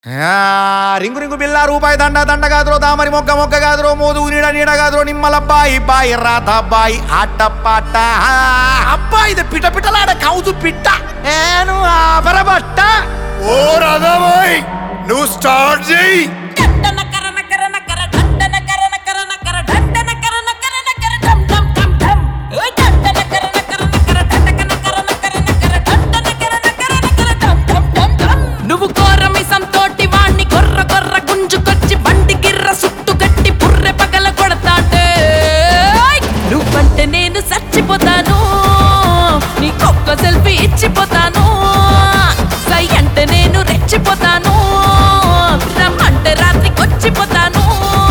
ఆ, ring ring బిల్ల రూపాయి దండ దండ కాదురో దామరి మొగ్గ మొగ్గ కాదురో మోదు నీడ నీడ కాదురో నిమ్మలబ్బాయి బాయి రాధబాయి ఆట పాట అబ్బా ఇది పిట పిటలాడ కౌజు పిట్ట ఏను ఆపరబట్ట ఓ రాధాబాయ్ నువ్వు స్టార్ట్ చేయి డండన కరన కరన కర డండన కరన కరన కర డండన కరన కరన కర డం డం డం డం ఓయ్ డండన కరన కరన కర డండకన కరన కరన కర డండన కరన కరన కర డం డం డం డం నువ్వు కోరమిసం తోటి వాణ్ణి కొర్ర కొర్ర గుంజుకొచ్చి బండి గిర్ర సుట్టు గట్టి పుర్రె పగల కొడతాంటే ఓయ్ నువ్వంటే నేను చచ్చిపోతాను నీకొక్క సెల్ఫీ ఇచ్చిపోతాను సై అంటే నేను రెచ్చిపోతాను రమ్మంటే రాత్రికి వచ్చిపోతాను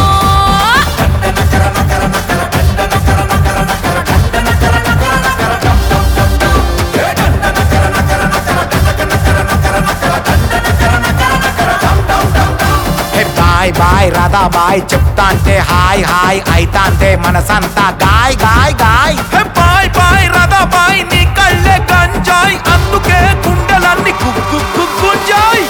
హే బాయ్ బాయ్ రాధా బాయ్ చెప్తా అంటే హాయ్ హాయ్ అయితా అంటే మనసంతా గాయ్ గాయ్ గాయ్ హే బాయ్ బాయ్ రాధా బాయ్ నీ కళ్ళే గంజాయ్ అందుకే గుండెలన్నీ కుక్కు కుక్కుంజాయ్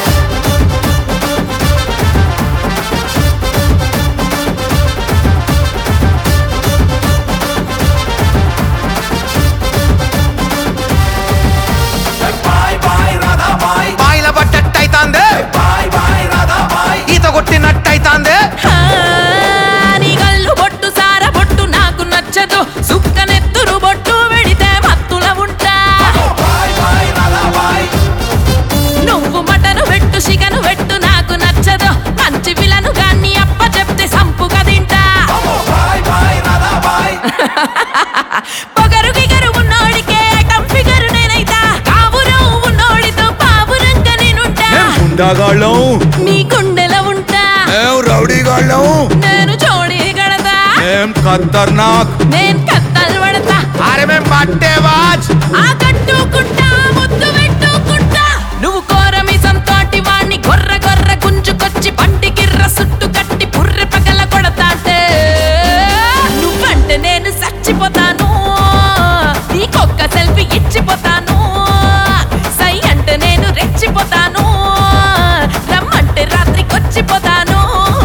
బాయ్ బాయ్ రాధా బాయ్ బాయ్ల పట్టట్టయితాందే బాయ్ బాయ్ రాధా బాయ్ ఈత కొట్టినట్టయితాందే ఆ, నీ కళ్ళు బొట్టు సార బొట్టు నాకు నచ్చదు సుక్కనెత్తురు బొట్టు వెడితే మత్తుల ఉంటా బాయ్ బాయ్ రాధా బాయ్ నువ్వు మటను పెట్టు చికెను పెట్టు నాకు నచ్చదు మంచి విలను గాన్ని అప్ప చెప్తే సంపుగా తింటా బాయ్ బాయ్ రాధా బాయ్ పొగరు గిగరు ఉన్నోడికే ఐటమ్ ఫిగరు నేనైతా కావురం ఉన్నోడితో పావురంగా నేనుంటా గుండాగాళ్ళం నీ గుండెల ఉంటా ఏం రౌడీగాళ్ళం నేను జోడి గడతా ఏం ఖతర్నాక్ నేను కత్తలు పడతా అరే మేం పట్టేవాజ్ ఆ కట్టుకుంటా ముద్దు పెట్టుకుంటా నువ్వు కోరమిసం తోటి వాణ్ణి గొర్ర గొర్ర గుంజుకొచ్చి బండి గిర్ర సుట్టు కట్టి పుర్రె పగల కొడతాంటే నువ్వంటే నేను చచ్చిపోతాను నీకొక్క సెల్ఫీ ఇచ్చిపోతాను సై అంటే నేను రెచ్చిపోతాను రమ్మంటే రాత్రికి వచ్చిపోతాను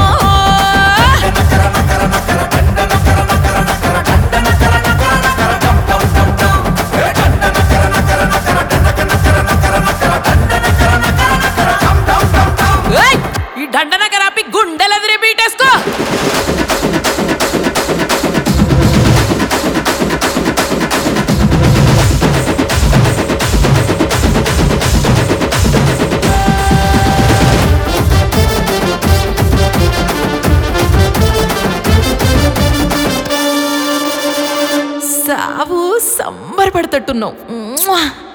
ఏయ్! ఈ దండనగర ఆపి గుండెలదిరి బీటేసుకో సావు సంబరపడతట్టున్నావు